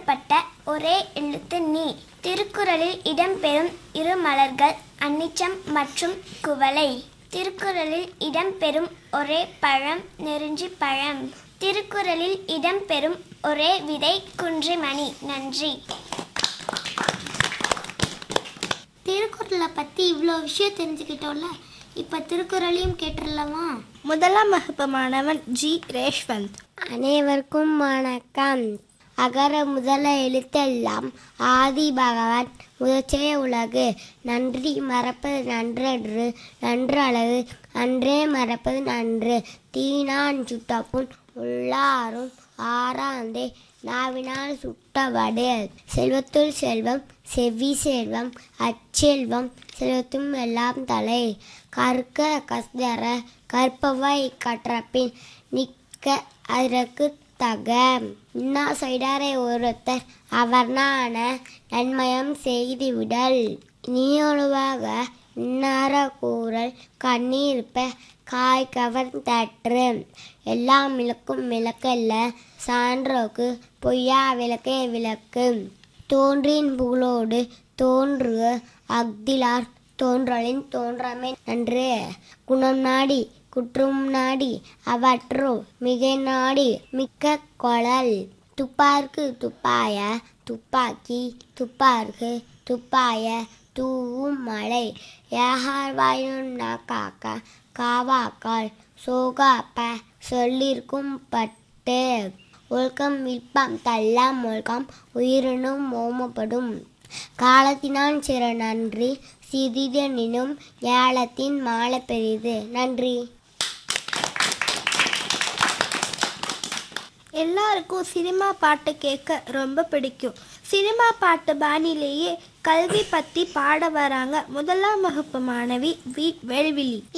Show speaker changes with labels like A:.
A: எழுதப்பட்ட ஒரே எழுத்து நீ திருக்குறளில் இடம்பெறும் இரு மலர்கள் அன்னிச்சம் மற்றும் குவளை திருக்குறளில் இடம்பெறும் ஒரே பழம் நெருஞ்சி பழம் திருக்குறளில் இடம்பெறும் ஒரே விதை குன்றிமணி நன்றி
B: திருக்குறளை பற்றி இவ்வளோ விஷயம் தெரிஞ்சுக்கிட்டோம்ல இப்போ திருக்குறளையும் கேட்டுடலாமா
C: முதலாம் வகுப்பு மாணவன் ஜி ரேஷ்வந்த்
B: அனைவருக்கும் வணக்கம் அகர முதல எழுத்தெல்லாம் ஆதி பகவான் முதற்றே உலகு நன்றி மறப்பது நன்றன்று நன்று அழகு அன்றே மறப்பது நன்று தீனான் சுட்டப்புண் உள்ளாரும் ஆறாந்தே நாவினால் சுட்டவடு செல்வத்துள் செல்வம் செவ்வி செல்வம் அச்செல்வம் செல்வத்தும் எல்லாம் தலை கற்க கஸ்தர கற்பவை கற்றபின் நிற்க அதற்கு தக இன்னா செய்டாரை ஒருத்தர் அவர் நான நன்மயம் செய்துவிடல் நீயொழுவாக இன்னார கூறல் கண்ணீர்ப்ப காய் கவர்ந்தற்று எல்லாம் விளக்கும் விளக்கல்ல சான்றோக்கு பொய்யா விளக்கே விளக்கு தோன்றின் புகழோடு தோன்றுக அக்திலார் தோன்றலின் தோன்றமே நன்று குணம் நாடி குற்றும் நாடி அவற்றோ மிகை நாடி மிக்க கொழல் துப்பார்க்கு துப்பாய துப்பாக்கி துப்பார்க்கு துப்பாய தூவும் மழை ஏகார் வாயும் காக்க காவாக்கால் சோகாப்ப சொல்லிருக்கும் பட்டு ஒழுக்கம் வில்பம் தள்ளாம் ஒழுக்கம் உயிரினும் ஓமப்படும் காலத்தினான் சிறு நன்றி சிறிதெனினும் ஞாலத்தின் மால பெரிது நன்றி
C: எல்லாருக்கும் சினிமா பாட்டு கேட்க ரொம்ப பிடிக்கும் சினிமா பாட்டு பாணியிலேயே கல்வி பற்றி பாட வராங்க முதலாம் வகுப்பு மாணவி வி வேல்விழி